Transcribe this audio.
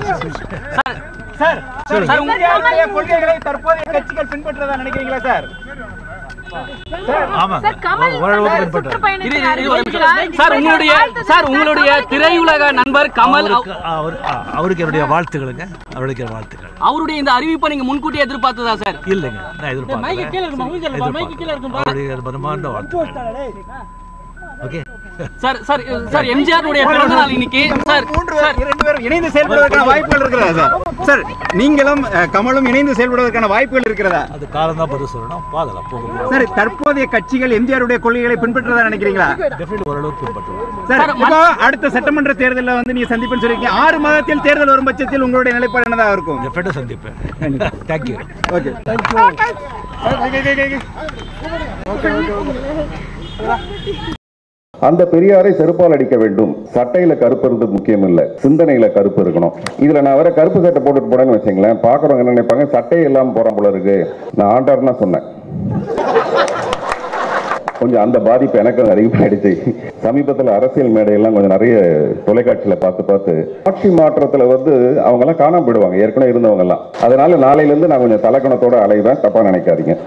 Sir sir sir இந்தியாவுடைய கொள்கைகளை தற்போதைய கட்சிகள் பின்பற்றுறதா நினைக்கிறீங்களா சார் ஆமாங்க சார் கமல் ஓரளவுக்கு சார் பின்பற்றுறேன். சுற்றுப்பயணத்தில் இரு, இரு, ஒரு நிமிஷம். அறிவிக்கிறார். சார் உங்களுடைய சார் உங்களுடைய திரையுலக நண்பர் கமல் அவருக்கு அவர் அ- அவருக்கு என்னுடைய வாழ்த்துக்களுங்க அவருக்கு என் வாழ்த்துக்கள் அவருடைய இந்த அறிவிப்பை நீங்க முன்கூட்டியே எதிர்பார்த்ததா சார் இல்லைங்க நான் எதிர்பார்க்கல எதிர்பார்க்கல. அவருடைய மனமார்ந்த வாழ்த்துக்கள் ஓகே சார் சார் சார் எம்ஜிஆருடைய பிறந்த நாள் இன்னைக்கு சார் மூன்று பேர் இரண்டு பேரும் இணைந்து செயல்படுவதற்கான வாய்ப்புகள் இருக்கிறதா சார் சார் நீங்களும் அஹ், கமலும் இணைந்து செயல்படுவதற்கான வாய்ப்புகள் இருக்கிறதா அது காலம் தான் பதில் சொல்லணும் பார்க்கலாம் போக போக சார் தற்போதைய கட்சிகள் எம்ஜிஆருடைய கொள்கைகளை பின்பற்றுறதா நினைக்கிறீங்களா டெஃபினட் ஓரளவுக்கு பின்பற்றுவோம் சார் சார், இப்போ அடுத்த சட்டமன்ற தேர்தலில் வந்து நீங்க சந்திப்புன்னு சொல்லிருக்கீங்க ஆறு மாதத்தில் தேர்தல் வரும் பட்சத்தில் உங்களுடைய நிலைப்பாடு என்னதாக இருக்கும் டெஃபினட்டாக சந்திப்பேன் தேங்க்யூ ஓகே அந்த பெரியாரை செருப்பால் அடிக்க வேண்டும் சட்டையில கருப்பு இருந்து முக்கியம் இல்ல சிந்தனையில கருப்பு இருக்கணும் இதுல நான் வேற கருப்பு சட்டை போட்டுட்டு போறேன்னு வச்சுங்களேன் பாக்குறவங்க என்ன நினைப்பாங்க சட்டையே இல்லாம போறான் போல இருக்கு நான் ஆண்டார்னா சொன்னேன் கொஞ்சம் அந்த பாதிப்பு எனக்கு அதிகமாயிடுச்சு சமீபத்தில் அரசியல் மேடையெல்லாம் கொஞ்சம் நிறைய தொலைக்காட்சியில பார்த்து பார்த்து ஆட்சி மாற்றத்துல வந்து அவங்க எல்லாம் காணாம போயிடுவாங்க ஏற்கனவே இருந்தவங்க எல்லாம் அதனால நாளையில இருந்து நான் கொஞ்சம் தலக்கணத்தோட அலைவேன் தப்பா நினைக்காதீங்க